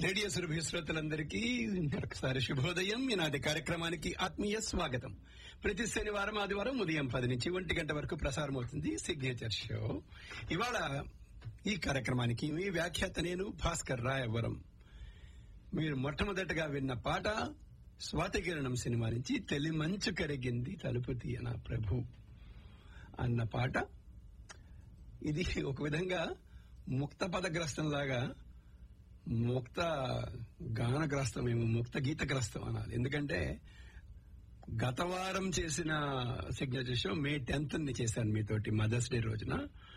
Radio Surabhi శ్రోతలందరికీ మరొకసారి శుభోదయం ఈనాటి కార్యక్రమానికి ఆత్మీయ స్వాగతం ప్రతి శనివారం ఆదివారం ఉదయం పది నుంచి ఒంటి గంట వరకు ప్రసారం అవుతుంది సిగ్నేచర్ షో ఇవాళ ఈ కార్యక్రమానికి మీ వ్యాఖ్యాత నేను భాస్కర్ రాయవరం మీరు మొట్టమొదటగా విన్న పాట స్వాతికిరణం సినిమా నుంచి తెలి మంచు కరిగింది తలుపు తీయన ప్రభు అన్న పాట ఇది ఒక విధంగా ముక్త పదగ్రస్తం లాగా ముక్త గానగ్రస్తం ఏమో ముక్త గీతగ్రస్తం అనాలి ఎందుకంటే గత వారం చేసిన సిగ్నేచర్ షో మే టెన్త్ ని చేశాను మీతోటి మదర్స్ డే రోజున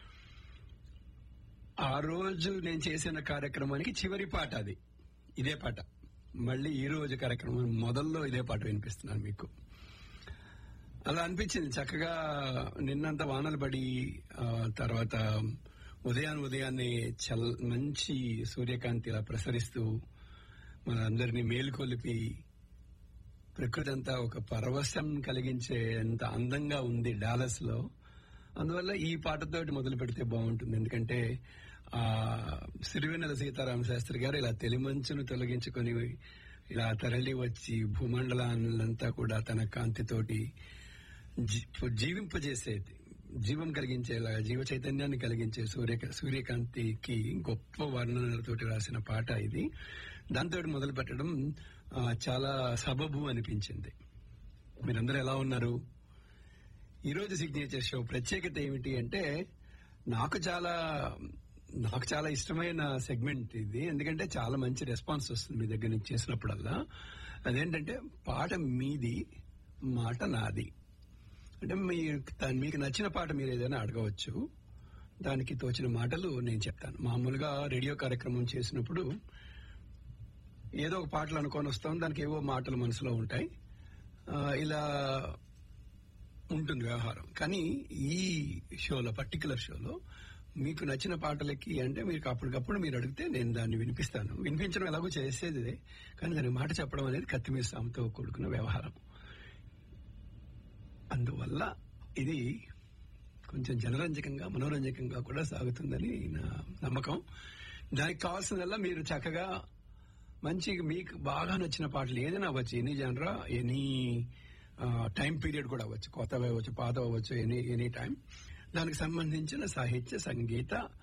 ఆ రోజు నేను చేసిన కార్యక్రమానికి చివరి పాట అది ఇదే పాట మళ్ళీ ఈ రోజు కార్యక్రమం మొదల్లో ఇదే పాట వినిపిస్తున్నాను మీకు అలా అనిపించింది చక్కగా నిన్నంత వానలు పడి ఆ, తర్వాత ఉదయాన్ని ఉదయాన్నే చల్ మంచి సూర్యకాంతి ఇలా ప్రసరిస్తూ మనందరినీ మేలుకొలిపి ప్రకృతి అంతా ఒక పరవశం కలిగించే అంత అందంగా ఉంది డాలస్ లో అందువల్ల ఈ పాటతోటి మొదలు పెడితే బాగుంటుంది ఎందుకంటే ఆ సిరివెన్నెల సీతారామ శాస్త్రి గారు ఇలా తెలిమంచును తొలగించుకొని ఇలా తరలి వచ్చి భూమండలాన్నంతా కూడా తన కాంతితోటి జీ- జీవింపజేసేది జీవం కలిగించేలాగా జీవ చైతన్యాన్ని కలిగించే సూర్య సూర్యకాంతికి గొప్ప వర్ణనలతోటి రాసిన పాట ఇది దాంతో మొదలు పెట్టడం ఆ, చాలా సబబు అనిపించింది మీరందరూ ఎలా ఉన్నారు ఈ రోజు సిగ్నేచర్ షో ప్రత్యేకత ఏమిటి అంటే నాకు చాలా నాకు చాలా ఇష్టమైన సెగ్మెంట్ ఇది ఎందుకంటే చాలా మంచి రెస్పాన్స్ వస్తుంది మీ దగ్గర నుంచి చేసినప్పుడల్లా అదేంటంటే పాట మీది మాట నాది అంటే మీరు తా- మీకు నచ్చిన పాట మీరు ఏదైనా అడగవచ్చు దానికి తోచిన మాటలు నేను చెప్తాను మామూలుగా రేడియో కార్యక్రమం చేసినప్పుడు ఏదో ఒక పాటలు అనుకొని వస్తాం దానికి ఏవో మాటలు మనసులో ఉంటాయి ఆ, ఇలా ఉంటుంది వ్యవహారం కానీ ఈ షోలో పర్టికులర్ షోలో మీకు నచ్చిన పాటలకి అంటే మీకు అప్పటికప్పుడు మీరు అడిగితే నేను దాన్ని వినిపిస్తాను వినిపించడం ఎలాగో చేసేది ఇదే. కానీ దాని మాట చెప్పడం అనేది కత్తిమీద సాముతో కూడుకున్న వ్యవహారం అందువల్ల ఇది కొంచెం జనరంజకంగా మనోరంజకంగా కూడా సాగుతుందని నా నమ్మకం దానికి కావాల్సిందల్లా మీరు చక్కగా మంచి మీకు బాగా నచ్చిన పాటలు ఏదైనా అవ్వచ్చు any genre any time period కూడా అవ్వచ్చు కొత్తవి అవ్వచ్చు పాత అవ్వచ్చు ఎనీ ఎనీ టైం దానికి సంబంధించిన సాహిత్య సంగీత